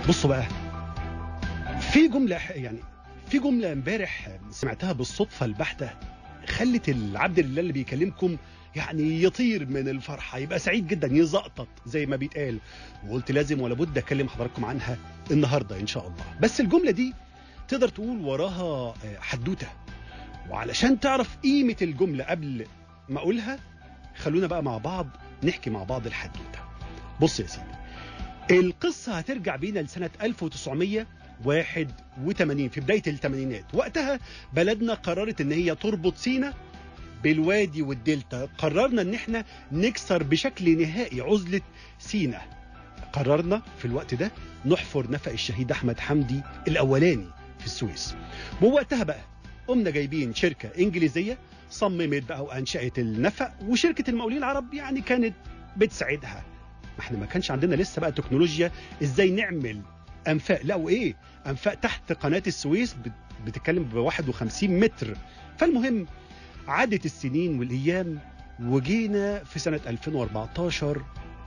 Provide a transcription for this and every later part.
بصوا بقى في جملة يعني في جملة امبارح سمعتها بالصدفة البحتة خلت العبد لله اللي بيكلمكم يعني يطير من الفرحة يبقى سعيد جدا يزقطط زي ما بيتقال وقلت لازم ولا بد اكلم حضراتكم عنها النهاردة ان شاء الله بس الجملة دي تقدر تقول وراها حدوتة وعلشان تعرف قيمة الجملة قبل ما اقولها خلونا بقى مع بعض نحكي مع بعض الحدوتة بص يا سيدي القصة هترجع بينا لسنة 1981 في بداية الثمانينات وقتها بلدنا قررت ان هي تربط سينا بالوادي والدلتا قررنا ان احنا نكسر بشكل نهائي عزلة سينا قررنا في الوقت ده نحفر نفق الشهيد احمد حمدي الاولاني في السويس ووقتها بقى قمنا جايبين شركة انجليزية صممت بقى وانشأت النفق وشركة المقاولين العرب يعني كانت بتساعدها ما احنا ما كانش عندنا لسه بقى تكنولوجيا ازاي نعمل انفاق لا وايه انفاق تحت قناة السويس بتتكلم ب 51 متر فالمهم عدت السنين والايام وجينا في سنة 2014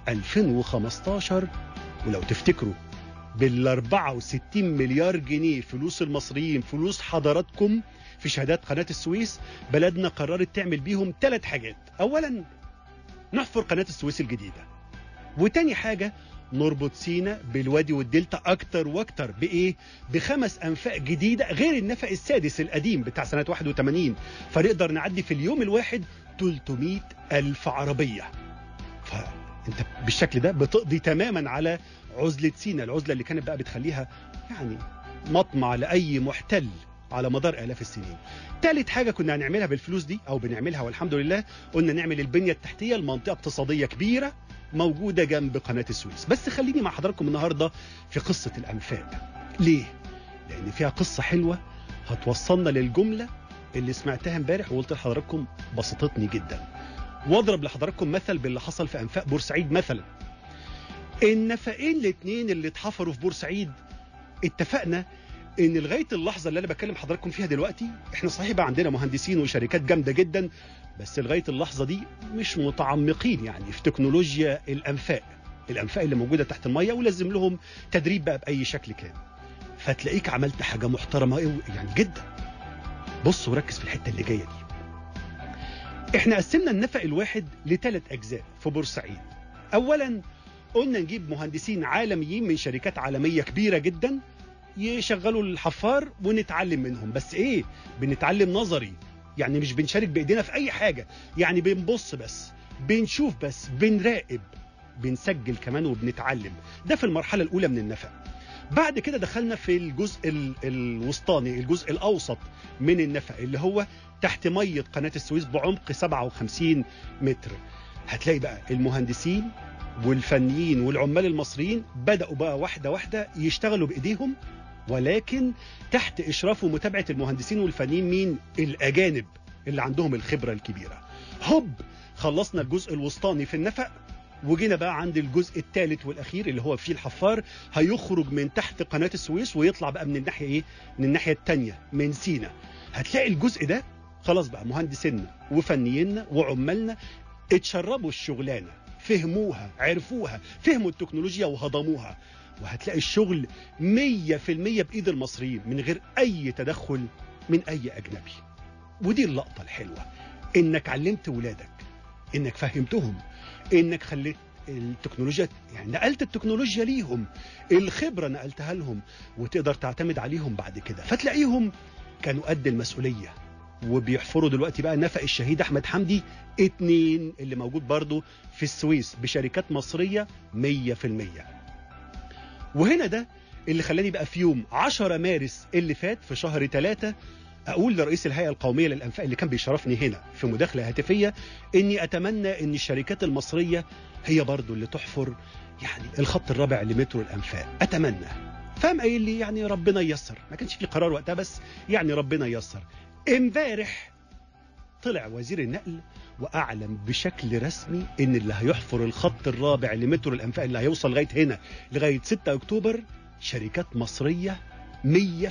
2015 ولو تفتكروا بال 64 مليار جنيه فلوس المصريين فلوس حضراتكم في شهادات قناة السويس بلدنا قررت تعمل بيهم ثلاث حاجات اولا نحفر قناة السويس الجديدة وتاني حاجة نربط سينا بالوادي والدلتا اكتر واكتر بايه بخمس انفاق جديدة غير النفق السادس القديم بتاع سنة 81 فنقدر نعدي في اليوم الواحد 300 الف عربية فانت بالشكل ده بتقضي تماما على عزلة سينا العزلة اللي كانت بقى بتخليها يعني مطمع لأي محتل على مدار آلاف السنين ثالث حاجة كنا هنعملها بالفلوس دي أو بنعملها والحمد لله قلنا نعمل البنية التحتية لمنطقة اقتصادية كبيرة موجودة جنب قناة السويس بس خليني مع حضراتكم النهاردة في قصة الأنفاق ليه؟ لأن فيها قصة حلوة هتوصلنا للجملة اللي سمعتها امبارح وقلت لحضراتكم بسطتني جدا واضرب لحضراتكم مثل باللي حصل في أنفاق بورسعيد مثلا النفقين الاثنين اللي اتحفروا في بورسعيد اتفقنا ان لغايه اللحظه اللي انا بكلم حضراتكم فيها دلوقتي احنا صحيح بقى عندنا مهندسين وشركات جامده جدا بس لغايه اللحظه دي مش متعمقين يعني في تكنولوجيا الانفاق الانفاق اللي موجوده تحت الميه ولازم لهم تدريب بقى باي شكل كان فتلاقيك عملت حاجه محترمه يعني جدا بص وركز في الحته اللي جايه دي احنا قسمنا النفق الواحد لثلاث اجزاء في بورسعيد اولا قلنا نجيب مهندسين عالميين من شركات عالميه كبيره جدا يشغلوا الحفار ونتعلم منهم بس ايه بنتعلم نظري يعني مش بنشارك بايدينا في اي حاجه يعني بنبص بس بنشوف بس بنراقب بنسجل كمان وبنتعلم ده في المرحله الاولى من النفق بعد كده دخلنا في الجزء الوسطاني الجزء الاوسط من النفق اللي هو تحت ميه قناه السويس بعمق 57 متر هتلاقي بقى المهندسين والفنيين والعمال المصريين بدأوا بقى واحدة واحدة يشتغلوا بإيديهم ولكن تحت إشراف ومتابعة المهندسين والفنيين مين الأجانب اللي عندهم الخبرة الكبيرة هوب خلصنا الجزء الوسطاني في النفق وجينا بقى عند الجزء الثالث والاخير اللي هو فيه الحفار هيخرج من تحت قناه السويس ويطلع بقى من الناحيه ايه من الناحيه الثانيه من سينا هتلاقي الجزء ده خلاص بقى مهندسينا وفنيينا وعمالنا اتشربوا الشغلانه فهموها عرفوها فهموا التكنولوجيا وهضموها وهتلاقي الشغل مية في المية بإيد المصريين من غير أي تدخل من أي أجنبي ودي اللقطة الحلوة إنك علمت ولادك إنك فهمتهم إنك خليت التكنولوجيا يعني نقلت التكنولوجيا ليهم الخبرة نقلتها لهم وتقدر تعتمد عليهم بعد كده فتلاقيهم كانوا قد المسؤولية وبيحفروا دلوقتي بقى نفق الشهيد احمد حمدي اتنين اللي موجود برضو في السويس بشركات مصرية مية في المية وهنا ده اللي خلاني بقى في يوم 10 مارس اللي فات في شهر 3 اقول لرئيس الهيئه القوميه للانفاق اللي كان بيشرفني هنا في مداخله هاتفيه اني اتمنى ان الشركات المصريه هي برضو اللي تحفر يعني الخط الرابع لمترو الانفاق اتمنى فقام قايل لي يعني ربنا ييسر ما كانش في قرار وقتها بس يعني ربنا ييسر امبارح طلع وزير النقل واعلن بشكل رسمي ان اللي هيحفر الخط الرابع لمترو الانفاق اللي هيوصل لغايه هنا لغايه 6 اكتوبر شركات مصريه 100%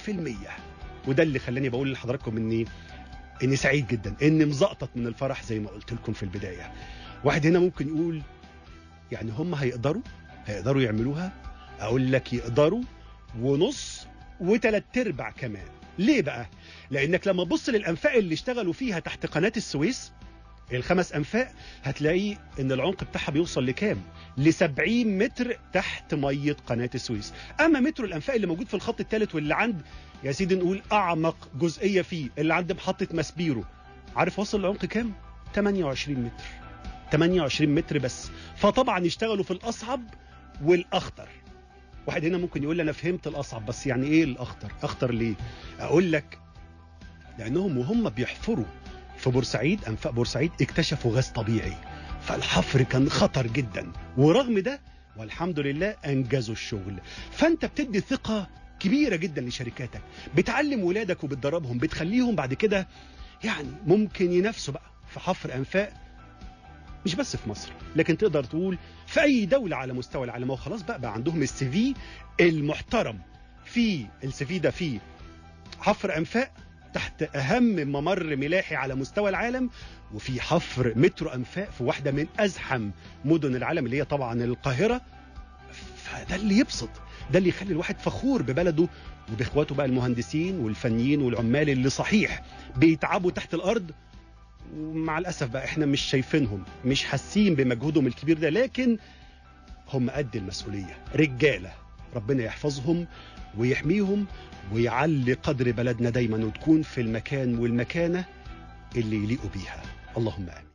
وده اللي خلاني بقول لحضراتكم اني اني سعيد جدا اني مزقطط من الفرح زي ما قلت لكم في البدايه واحد هنا ممكن يقول يعني هم هيقدروا هيقدروا يعملوها اقول لك يقدروا ونص وتلات ارباع كمان ليه بقى لانك لما تبص للانفاق اللي اشتغلوا فيها تحت قناه السويس الخمس انفاق هتلاقي ان العمق بتاعها بيوصل لكام ل 70 متر تحت ميه قناه السويس اما مترو الانفاق اللي موجود في الخط الثالث واللي عند يا سيدي نقول اعمق جزئيه فيه اللي عند محطه ماسبيرو عارف وصل لعمق كام 28 متر 28 متر بس فطبعا يشتغلوا في الاصعب والاخطر واحد هنا ممكن يقول لي انا فهمت الاصعب بس يعني ايه الاخطر اخطر ليه اقول لك لانهم وهم بيحفروا في بورسعيد انفاق بورسعيد اكتشفوا غاز طبيعي فالحفر كان خطر جدا ورغم ده والحمد لله انجزوا الشغل فانت بتدي ثقه كبيره جدا لشركاتك بتعلم ولادك وبتدربهم بتخليهم بعد كده يعني ممكن ينافسوا بقى في حفر انفاق مش بس في مصر لكن تقدر تقول في اي دوله على مستوى العالم وخلاص بقى بقى عندهم السي في المحترم في السي في ده فيه حفر انفاق تحت اهم ممر ملاحي على مستوى العالم وفي حفر مترو انفاق في واحده من ازحم مدن العالم اللي هي طبعا القاهره فده اللي يبسط ده اللي يخلي الواحد فخور ببلده وباخواته بقى المهندسين والفنيين والعمال اللي صحيح بيتعبوا تحت الارض ومع الاسف بقى احنا مش شايفينهم مش حاسين بمجهودهم الكبير ده لكن هم قد المسؤوليه رجاله ربنا يحفظهم ويحميهم ويعلي قدر بلدنا دايما وتكون في المكان والمكانه اللي يليقوا بيها اللهم امين